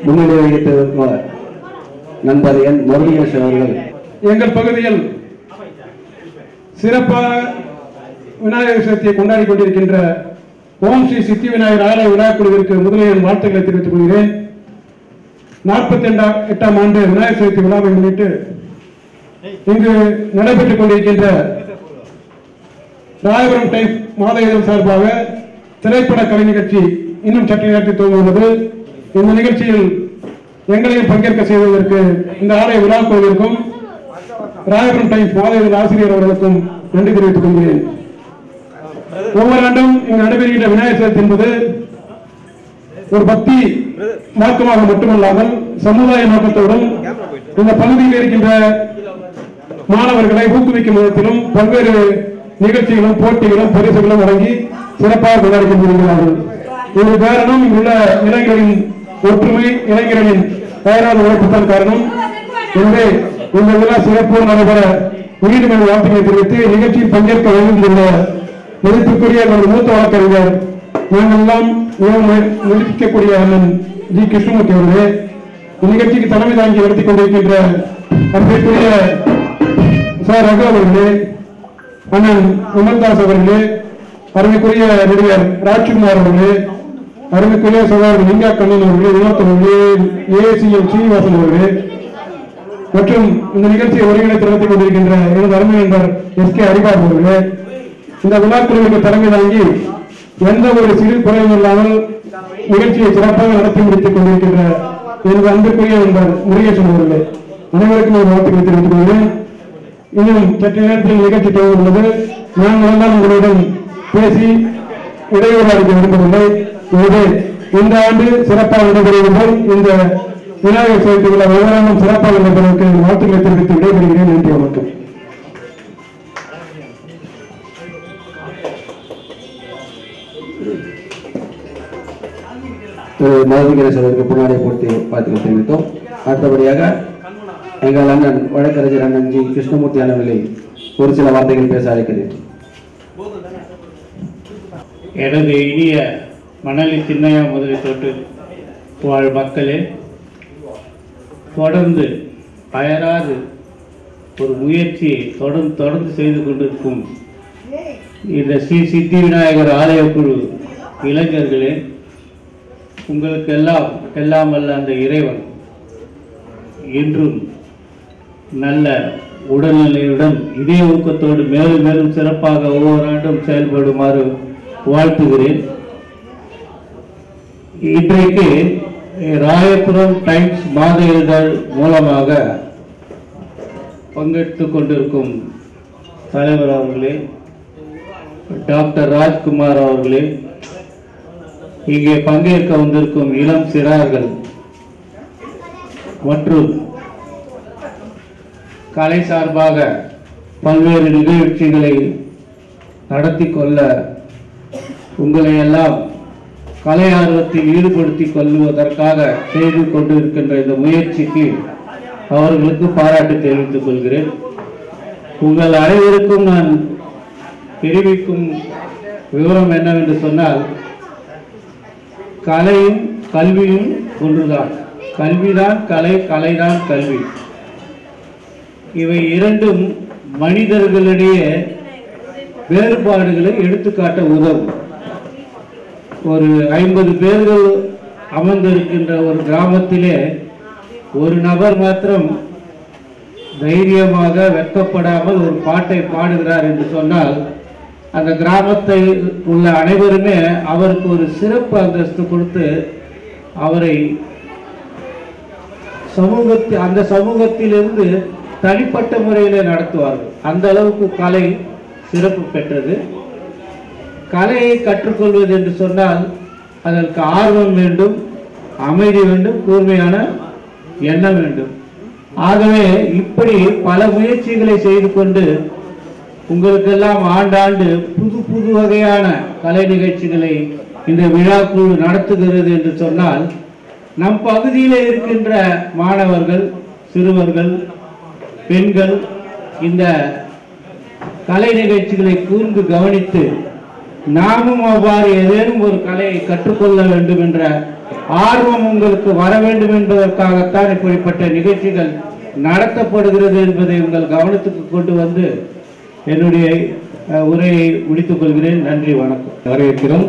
முன்னிலை வகித்திருக்கும் நண்பர் என் முருகேஷ் அவர்கள் எங்கள் பகுதியில் சிறப்பாக விநாயகர் சதுர்த்தியை கொண்டாடி கொண்டிருக்கின்ற ஓம் ஸ்ரீ சித்தி விநாயகர் ஆலய விழாக்குழுவிற்கு முதலில் வாழ்த்துக்களை தெரிவித்துக் கொள்கிறேன் நாற்பத்தி எட்டாம் எட்டாம் ஆண்டு விநாயகர் சதுர்த்தி விழாவை முன்னிட்டு இங்கு நடைபெற்றுக் கொண்டிருக்கின்ற ராயபுரம் டைப் மாத இதழ் சார்பாக திரைப்பட கலை நிகழ்ச்சி இன்னும் சற்று நேரத்தில் துவங்குகிறது இந்த நிகழ்ச்சியில் எங்களையும் பங்கேற்க செய்வதற்கு இந்த ஆலய விழா குழுவிற்கும் ராயபுரம் டைம்ஸ் மாத இதழ் ஆசிரியர் அவர்களுக்கும் நன்றி தெரிவித்துக் கொள்கிறேன் ஒவ்வொரு ஆண்டும் இங்கு நடைபெறுகின்ற விநாயகர் சதுர்த்தி என்பது ஒரு பக்தி மார்க்கமாக மட்டுமல்லாமல் சமுதாய நோக்கத்தோடும் இந்த பகுதியில் இருக்கின்ற மாணவர்களை ஊக்குவிக்கும் விதத்திலும் பல்வேறு நிகழ்ச்சிகளும் போட்டிகளும் பரிசுகளும் வழங்கி சிறப்பாக கொண்டாடி கொண்டிருக்கிறார்கள் இது காரணம் இங்குள்ள இளைஞர்களின் ஒற்றுமை இளைஞர்களின் தயாரான உழைப்புத்தான் காரணம் எனவே இந்த விழா சிறப்போடு நடைபெற உயிர்மை வாழ்த்துக்களை தெரிவித்து நிகழ்ச்சியில் பங்கேற்க வேண்டியுள்ள மதிப்புக்குரிய நமது மூத்த வழக்கறிஞர் நாங்கள் எல்லாம் மிகவும் மதிப்பிக்கக்கூடிய அண்ணன் ஜி கிருஷ்ணமூர்த்தி அவர்களே இந்நிகழ்ச்சிக்கு தலைமை தாங்கி நடத்திக் கொண்டிருக்கின்ற அன்பிற்குரிய சார் ரகு அவர்களே அண்ணன் விமல்தாஸ் அவர்களே அருமைக்குரிய நடிகர் ராஜ்குமார் அவர்களே அருமைக்குரிய சகோதரர் லிங்கா கண்ணன் அவர்களே வினோத் அவர்களே ஏசிஎல் சீனிவாசன் அவர்களே மற்றும் இந்த நிகழ்ச்சியை ஒருங்கிணைத்து நடத்தி கொண்டிருக்கின்ற எனது அருமை நண்பர் எஸ் கே ஹரிபாபு அவர்களே இந்த விழாக்குழுவுக்கு தலைமை தாங்கி எந்த ஒரு சிறு குறையும் இல்லாமல் நிகழ்ச்சியை சிறப்பாக நடத்தி முடித்துக் கொண்டிருக்கின்ற எனது அன்பிற்குரிய நண்பர் முருகேசன் அவர்களே அனைவருக்கும் ஒரு வாழ்த்துக்களை தெரிவித்துக் கொள்கிறேன் இன்னும் சற்று நேரத்தில் நிகழ்ச்சி துவங்க உள்ளது நான் எல்லாம் உங்களுடன் பேசி இடையூறு அளிக்க விரும்பவில்லை இது இந்த ஆண்டு சிறப்பாக நடைபெறுவது போல் இந்த விநாயகர் சதுர்த்தி விழா ஒவ்வொரு சிறப்பாக நடைபெறுவதற்கு வாழ்த்துக்களை தெரிவித்து விடைபெறுகிறேன் நன்றி வணக்கம் திரு மதுகரேசன் அவருக்கு பின்னாடி போட்டு வாழ்த்துக்கள் தெரிவித்தோம் அடுத்தபடியாக எங்கள் அண்ணன் வழக்கறிஞர் அண்ணன் ஜி கிருஷ்ணமூர்த்தி அண்ணன்களை ஒரு சில வார்த்தைகள் பேச அழைக்கிறேன் எனது இனிய மணலி சின்னையா முதலி தொட்டு வாழ் மக்களே தொடர்ந்து அயராது ஒரு முயற்சியை தொடர்ந்து தொடர்ந்து செய்து கொண்டிருக்கும் இந்த ஸ்ரீ சித்தி விநாயகர் ஆலய குழு இளைஞர்களே உங்களுக்கு எல்லாம் எல்லாம் வல்ல அந்த இறைவன் என்றும் நல்ல உடல்நிலையுடன் இதே ஊக்கத்தோடு மேலும் மேலும் சிறப்பாக ஒவ்வொரு ஆண்டும் செயல்படுமாறு வாழ்த்துகிறேன் இன்றைக்கு ராயபுரம் டைம்ஸ் மாத இதழ் மூலமாக பங்கெடுத்துக் கொண்டிருக்கும் தலைவர் அவர்களே டாக்டர் ராஜ்குமார் அவர்களே இங்கே பங்கேற்க வந்திருக்கும் இளம் சிறார்கள் மற்றும் கலை சார்பாக பல்வேறு நிகழ்ச்சிகளை நடத்தி கொள்ள உங்களை எல்லாம் கலை ஆர்வத்தில் ஈடுபடுத்திக் கொள்வதற்காக செய்து கொண்டிருக்கின்ற இந்த முயற்சிக்கு அவர்களுக்கு பாராட்டு தெரிவித்துக் கொள்கிறேன் உங்கள் அனைவருக்கும் நான் தெரிவிக்கும் விவரம் என்னவென்று சொன்னால் கலையும் கல்வியும் ஒன்றுதான் கல்விதான் கலை கலைதான் கல்வி இவை இரண்டும் மனிதர்களிடையே வேறுபாடுகளை எடுத்துக்காட்ட உதவும் ஒரு ஐம்பது பேர்கள் அமர்ந்திருக்கின்ற ஒரு கிராமத்திலே ஒரு நபர் மாத்திரம் தைரியமாக வெட்கப்படாமல் ஒரு பாட்டை பாடுகிறார் என்று சொன்னால் அந்த கிராமத்தை உள்ள அனைவருமே அவருக்கு ஒரு சிறப்பு அந்தஸ்து கொடுத்து அவரை சமூகத்தில் அந்த சமூகத்திலிருந்து தனிப்பட்ட முறையில் நடத்துவார்கள் அந்த அளவுக்கு கலை சிறப்பு பெற்றது கலையை கற்றுக்கொள்வது என்று சொன்னால் அதற்கு ஆர்வம் வேண்டும் அமைதி வேண்டும் கூர்மையான எண்ணம் வேண்டும் ஆகவே இப்படி பல முயற்சிகளை செய்து கொண்டு உங்களுக்கெல்லாம் ஆண்டாண்டு புது புது வகையான கலை நிகழ்ச்சிகளை இந்த விழாக்குழு நடத்துகிறது என்று சொன்னால் நம் பகுதியில் இருக்கின்ற மாணவர்கள் சிறுவர்கள் பெண்கள் இந்த கலை நிகழ்ச்சிகளை கூர்ந்து கவனித்து நாமும் அவ்வாறு ஏதேனும் ஒரு கலையை கற்றுக்கொள்ள வேண்டும் என்ற ஆர்வம் உங்களுக்கு வர வேண்டும் என்பதற்காகத்தான் இப்படிப்பட்ட நிகழ்ச்சிகள் நடத்தப்படுகிறது என்பதை உங்கள் கவனத்துக்கு கொண்டு வந்து என்னுடைய அஹ், உரையை முடித்துக் கொள்கிறேன் நன்றி வணக்கம் வரவேற்கிறோம்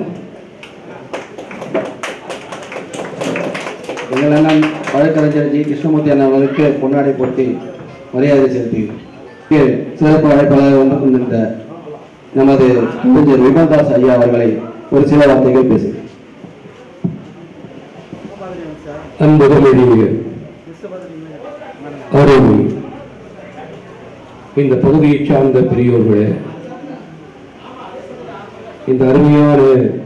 எங்கள் அண்ணன் வழக்கறிஞர் ஜி கிருஷ்ணமூர்த்தி அண்ணன் அவர்களுக்கு பொன்னாடை போட்டி மரியாதை செலுத்துகிறோம் இங்கே சிறப்பு அழைப்பாளர் வந்து கொண்டிருந்த நமது கவிஞர் விமல்தாஸ் ஐயா அவர்களை ஒரு சில வார்த்தைகள் பேசுகிறேன் அன்புதமிழிய அருள் இந்த பகுதியைச் சார்ந்த பெரியோர்களே இந்த அருமையான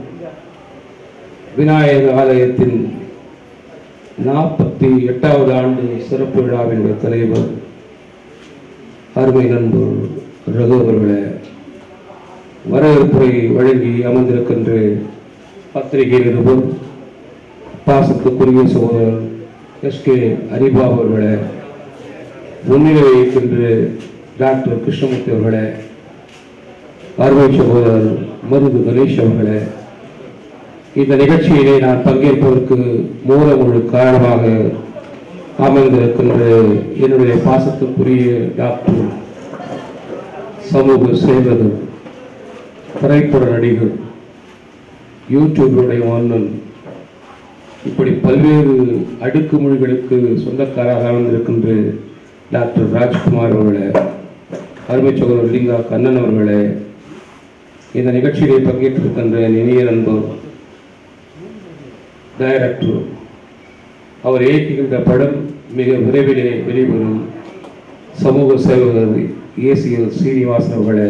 விநாயக ஆலயத்தின் நாற்பத்தி எட்டாவது ஆண்டு சிறப்பு விழாவினுடைய தலைவர் அருமை நண்பர் ரகு அவர்களே வரவேற்புரை வழங்கி அமர்ந்திருக்கின்ற பத்திரிகை நிருபர் பாசத்துக்குரிய சகோதரர் எஸ் கே ஹரிபா அவர்களே முன்னிலை வைக்கின்ற டாக்டர் கிருஷ்ணமூர்த்தி அவர்களே அருமை சகோதரர் மருது கணேஷ் அவர்களே இந்த நிகழ்ச்சியிலே நான் பங்கேற்பதற்கு மூல முழு காரணமாக அமைந்திருக்கின்ற என்னுடைய பாசத்துக்குரிய டாக்டர் சமூக சேவகர் திரைப்பட நடிகர் யூடியூபுடைய மன்னன் இப்படி பல்வேறு அடுக்குமொழிகளுக்கு சொந்தக்காராக அமைந்திருக்கின்ற டாக்டர் ராஜ்குமார் அவர்களே அருமை சகோதரர் லிங்கா கண்ணன் அவர்களே இந்த நிகழ்ச்சியிலே பங்கேற்றிருக்கின்ற என் இனிய நண்பர் டைரக்டர் அவர் இயக்குகின்ற படம் மிக விரைவிலே வெளிவரும் சமூக சேவகர் ஏசிஎல் சீனிவாசன் அவர்களே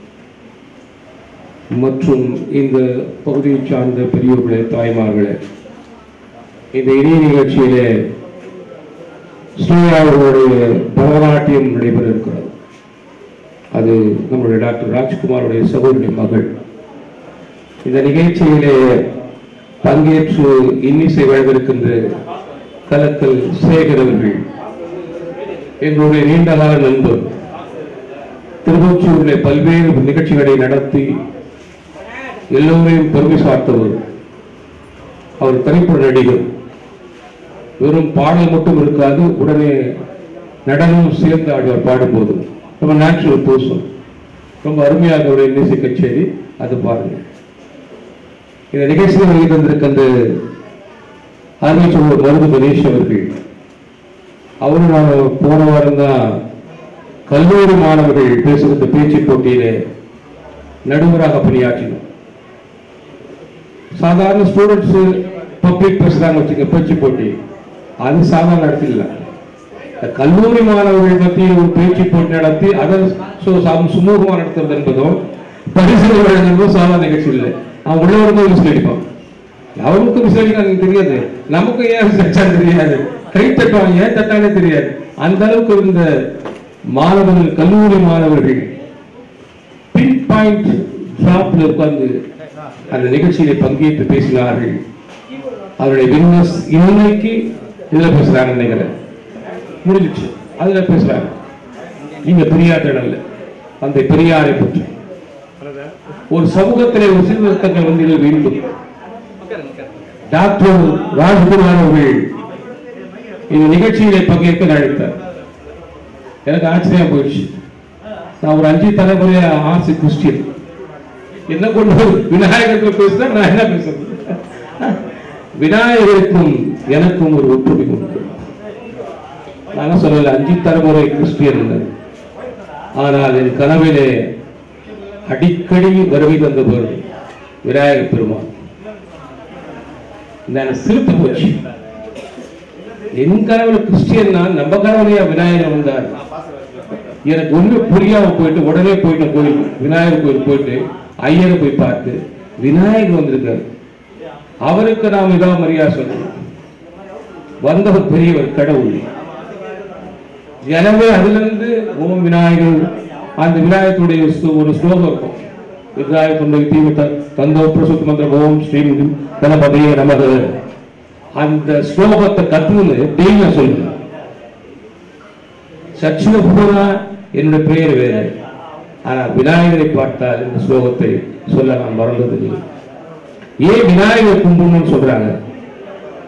மற்றும் இந்த பகுதியைச் சார்ந்த பெரியோர்களே தாய்மார்களே இந்த இனிய நிகழ்ச்சியிலே ஸ்ரீயா அவர்களுடைய பரதநாட்டியம் நடைபெற இருக்கிறது அது நம்முடைய டாக்டர் ராஜ்குமாருடைய சகோதரி மகள் இந்த நிகழ்ச்சியிலே பங்கேற்று இன்னிசை வழங்கிருக்கின்ற கலக்கல் சேகர் அவர்கள் எங்களுடைய நீண்டகால நண்பர் திருவொற்றியூரிலே பல்வேறு நிகழ்ச்சிகளை நடத்தி எல்லோரையும் பெருமை சார்த்தவர் அவர் திரைப்பட நடிகர் வெறும் பாடல் மட்டும் இருக்காது உடனே நடனமும் சேர்ந்து ஆடுவார் பாடும்போது ரொம்ப நேச்சுரல் பர்சன் ரொம்ப அருமையாக ஒரு இன்னிசை கச்சேரி அது பாருங்க இந்த நிகழ்ச்சியில் வருகை தந்திருக்கின்ற அருமை சொல்வர் மருது கணேஷ் அவர்கள் அவரும் நான் போன வாரம் தான் கல்லூரி மாணவர்கள் பேசுகின்ற பேச்சு போட்டியிலே நடுவராக பணியாற்றினோம் சாதாரண ஸ்டூடெண்ட்ஸ் பப்ளிக் பேசுறாங்க வச்சுக்க பேச்சு போட்டி அது சாதாரண நடத்திடல இந்த கல்லூரி மாணவர்கள் மத்தியில் ஒரு பேச்சு போட்டி நடத்தி அதை சு- சம்- சுமூகமா நடத்துறது என்பதும் பரிசுகள் வழங்குறதும் சாதாரண நிகழ்ச்சி இல்லை அவன் உள்ள வரும்போது விசில் அடிப்பான் அவனுக்கு விசில் அடிக்க எனக்கு தெரியாது நமக்கு ஏன் விசில் அடிச்சான்னு தெரியாது கை தட்டுவான் ஏன் தட்டானே தெரியாது அந்த அளவுக்கு இருந்த மாணவர்கள் கல்லூரி மாணவர்கள் பின் பாயிண்ட் ஷாப்ல உட்கார்ந்து அந்த நிகழ்ச்சியில பங்கேற்று பேசினார்கள் அவருடைய வின்னஸ் இன்னைக்கு இதுல பேசுறாங்க நினைக்கிறேன் முடிஞ்சிச்சு அதுல பேசுறாங்க நீங்க பெரியார் திடல்ல அந்த பெரியாரை பற்றி ஒரு சமூகத்திலே ஒரு சீர்திருத்தங்கள் வந்து இது வேண்டும் டாக்டர் ராஜ்குமார் அவர்கள் இந்த நிகழ்ச்சியிலே பங்கேற்க அழைத்தார் எனக்கு ஆச்சரியம் போயிடுச்சு நான் ஒரு அஞ்சு தலைமுறையா ஆசை கிறிஸ்டியன் என்ன கொண்டு வந்து விநாயகர்கள் பேசினா நான் என்ன பேசுறது விநாயகருக்கும் எனக்கும் ஒரு ஒற்றுமை உண்டு நான் சொல்லல அஞ்சு தலைமுறை கிறிஸ்டியன் இல்லை. ஆனால் என் கனவிலே அடிக்கடி வருகை தந்தவர் விநாயக பெருமான் நான் சிரித்து போச்சு என் கனவுல கிறிஸ்டியன் நான் நம்ம கனவுலையா விநாயகர் வந்தார் எனக்கு ஒண்ணு புரியாம போயிட்டு உடனே போயிட்டு கோயில் விநாயகர் கோயில் போயிட்டு ஐயரை போய் பார்த்து விநாயகர் வந்திருக்காரு அவருக்கு நாம் இதான் மரியாதை சொல்லணும் வந்தவர் பெரியவர் கடவுள் எனவே அதுல இருந்து ஓம் விநாயகர் அந்த விநாயகத்துடைய ஸ்லோ- ஒரு ஸ்லோகம் இருக்கும் விநாயகத்துடைய தீவு தந்தோ பிரசுத்த மந்திரம் ஓம் ஸ்ரீ கணபதியே நமது அந்த ஸ்லோகத்தை கத்துன்னு டெய்லியா சொல்லுங்க சச்சின பூரா என்னுடைய பெயர் வேறு ஆனால் விநாயகரை பார்த்தால் இந்த ஸ்லோகத்தை சொல்ல நான் மறந்ததில்லை ஏன் விநாயகர் கும்பிடணும்னு சொல்றாங்க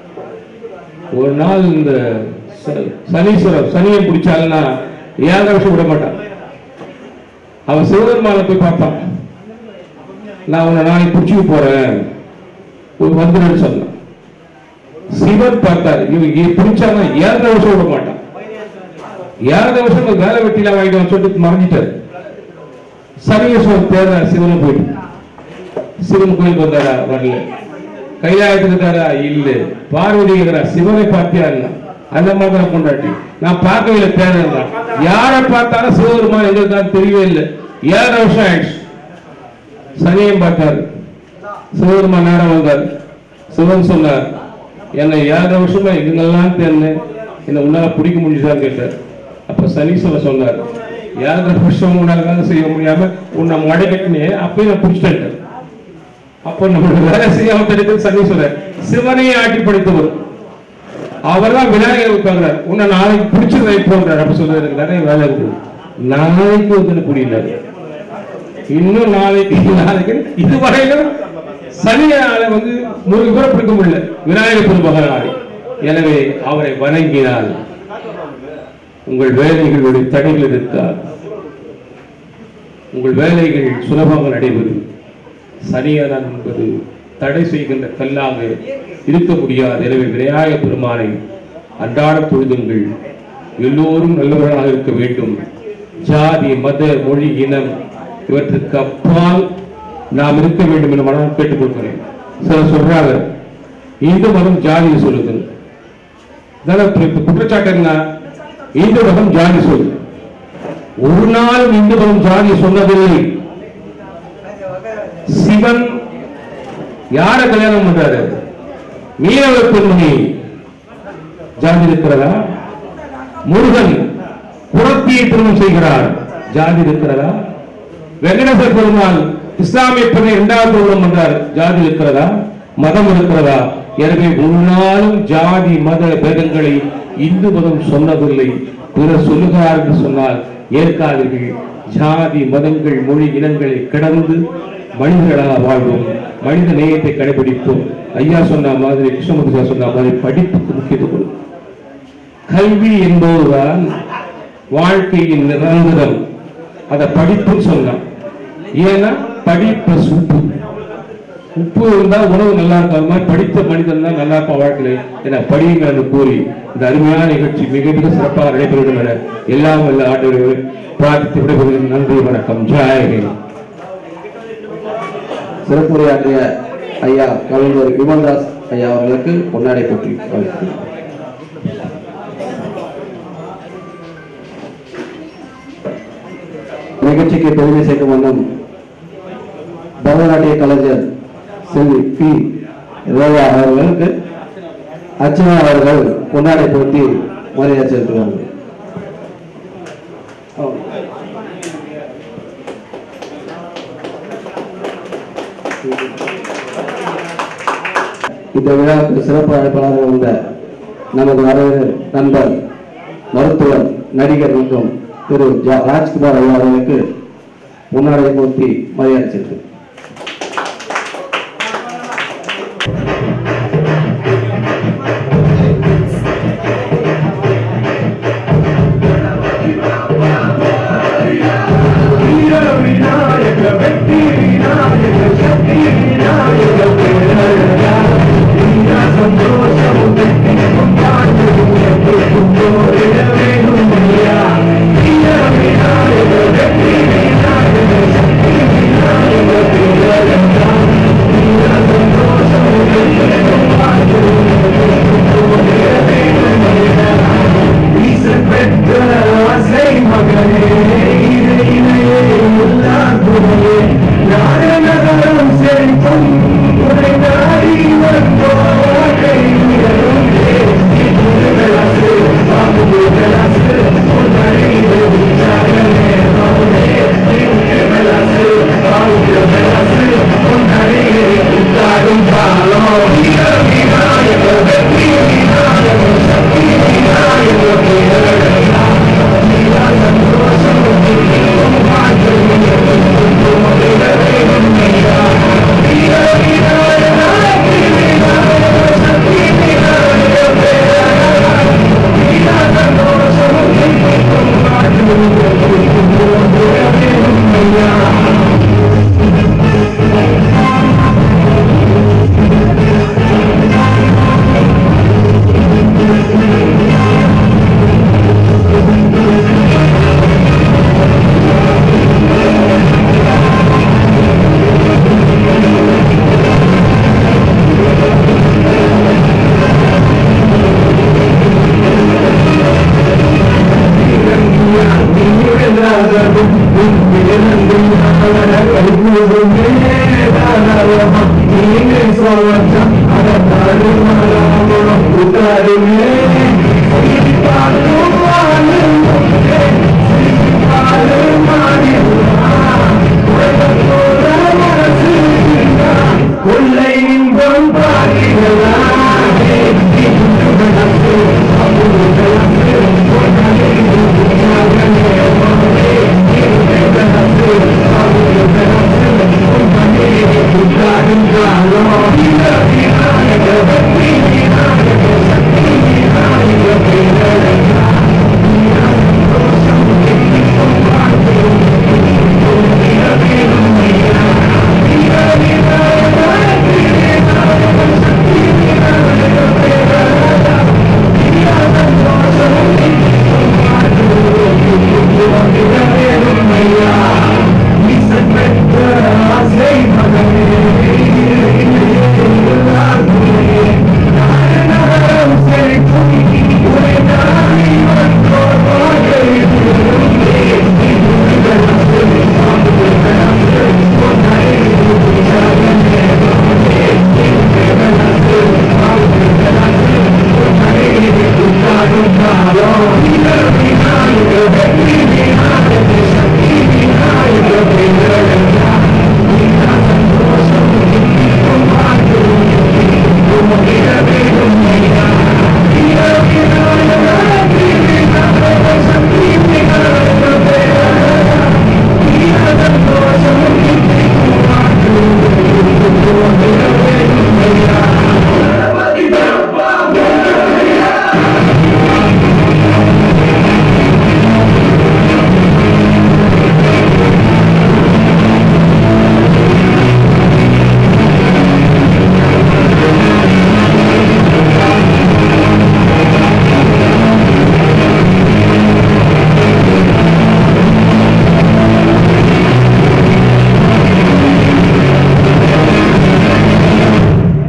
ஒரு நாள் இந்த ச- சனீஸ்வரர் சனியை பிடிச்சாங்கன்னா ஏழரை வருஷம் விட மாட்டான் அவன் சிவபெருமானை போய் பார்த்தான் நான் உன்னை நாளைக்கு பிடிச்சிக்க போறேன் ஒரு வந்துடுன்னு சொன்னான் சிவன் பார்த்தாரு இவன் பிடிச்சானா ஏழரை வருஷம் விட மாட்டான் ஏழரை வருஷம் இவன் வேலை வெட்டிலாம் வாங்கிட்டு சொல்லிட்டு மறைஞ்சிட்டாரு சனீஸ்வரன் தேர்ந்தார் சிவனை போயிட்டு சிவன் கோயிலுக்கு வந்தாரா வரல கைலாயத்துக்கு இருக்காரா இல்ல பார்வதி இருக்கிறா சிவனை பார்த்தியா அந்த மாதிரி தான் கொண்டாட்டி நான் பார்க்கவே இல்லை தேர்தல் தான் யாரை பார்த்தாலும் சிவபெருமான் எங்க இருக்கான்னு தெரியவே இல்லை ஏழரை வருஷம் ஆயிடுச்சு சனியம் பார்த்தாரு சிவபெருமான் நேரம் வந்தார் சிவன் சொன்னார் என்னை ஏழரை வருஷமா இவங்கெல்லாம் தேர்ந்தேன் என்னை உன்னால பிடிக்க முடிஞ்சுதான் கேட்டார் அப்ப சனீஸ்வரன் சொன்னார் ஏழரை வருஷம் உன்னால செய்ய முடியாம உன்னை மடக்கட்டினே அப்பயும் நான் பிடிச்சிட்டேன் அப்போ நம்மளுடைய வேலை செய்யாம தடுக்கிறது சனீஸ்வரர் சிவனையே ஆட்டி படைத்தவர் அவர் தான் விநாயகர் உட்கார்றார் உன்னை நாளைக்கு பிடிச்சதை போன்றார் அப்ப சொல்றாரு எனக்கு நிறைய வேலை இருக்கு நாளைக்கு வந்து புரியல இன்னும் நாளைக்கு நாளைக்கு இதுவரையிலும் சனியால வந்து முருகு கூட பிடிக்க முடியல விநாயகர் பெருமகனாரி எனவே அவரை வணங்கினால் உங்கள் வேலைகளுடைய தடைகள் இருக்காது உங்கள் வேலைகள் சுலபமாக நடைபெறும் சனியனன் என்பது தடை செய்கின்ற கல்லாக இருக்க முடியாது எனவே விநாயக பெருமானை அன்றாட பொழுதுங்கள் எல்லோரும் நல்லவர்களாக இருக்க வேண்டும் ஜாதி மத மொழி இனம் இவற்றுக்கு அப்பால் நாம் இருக்க வேண்டும் என மனம் கேட்டுக் கொள்கிறேன் சிலர் சொல்றாங்க இந்து மதம் ஜாதியை சொல்லுது அதான் இப்ப குற்றச்சாட்டு என்ன இந்து மதம் ஜாதி சொல்லுது ஒரு நாள் இந்து மதம் ஜாதி சொன்னதில்லை சிவன் யார கல்யாணம் பண்றாரு மீனவ பெண்மணி ஜாதி இருக்கிறதா முருகன் குரத்தியை திருமணம் செய்கிறார் ஜாதி இருக்கிறதா வெங்கடேச பெருமாள் இஸ்லாமிய பெண்ணை இரண்டாவது திருமணம் பண்றார் ஜாதி இருக்கிறதா மதம் இருக்கிறதா எனவே ஒரு நாளும் ஜாதி மத பேதங்களை இந்து மதம் சொன்னதில்லை பிறர் சொல்லுகிறார் என்று சொன்னால் ஏற்காதீர்கள் ஜாதி மதங்கள் மொழி இனங்களை கடந்து மனிதர்களாக வாழ்வோம் மனித நேயத்தை கடைபிடிப்போம் ஐயா சொன்ன மாதிரி கிருஷ்ணமூர்த்தி சார் சொன்ன மாதிரி படிப்புக்கு முக்கியத்துவம் கொடுப்போம். கல்வி என்பதுதான் வாழ்க்கையின் நிரந்தரம் அத படிப்புன்னு சொல்லலாம் ஏன்னா படி பிளஸ் உப்பு உப்பு இருந்தா உணவு நல்லா இருக்கும் அது மாதிரி படித்த மனிதன் தான் நல்லா இருப்பான் வாழ்க்கையில என படியுங்கள் என்று கூறி இந்த அருமையான நிகழ்ச்சி மிக மிக சிறப்பாக நடைபெறும் என எல்லாம் வல்ல ஆண்டவர்கள் பிரார்த்தித்து விடைபெறுகிறேன் நன்றி வணக்கம் ஜெய் ஹிந்த் சிறப்புரையாற்றிய ஐயா கவிஞர் விமல்தாஸ் ஐயா அவர்களுக்கு பொன்னாடை போட்டி வாழ்த்துக்கள். நிகழ்ச்சிக்கு பெருமை சேர்க்கும் வண்ணம் பரதநாட்டிய கலைஞர் செல்வி பி ரோயா அவர்களுக்கு அர்ச்சனா அவர்கள் பொன்னாடை போட்டி மரியாதை செலுத்துவார்கள் இந்த விழாவுக்கு சிறப்பு அழைப்பாளராக வந்த நமது வரவேறு நண்பர் மருத்துவர் நடிகர் மற்றும் திரு ஜா- ராஜ்குமார் ஐயா அவர்களுக்கு முன்னாடி மூர்த்தி மரியாதை செலுத்து Yeah. நீங்க சோழம் அதன் உத்தாருமே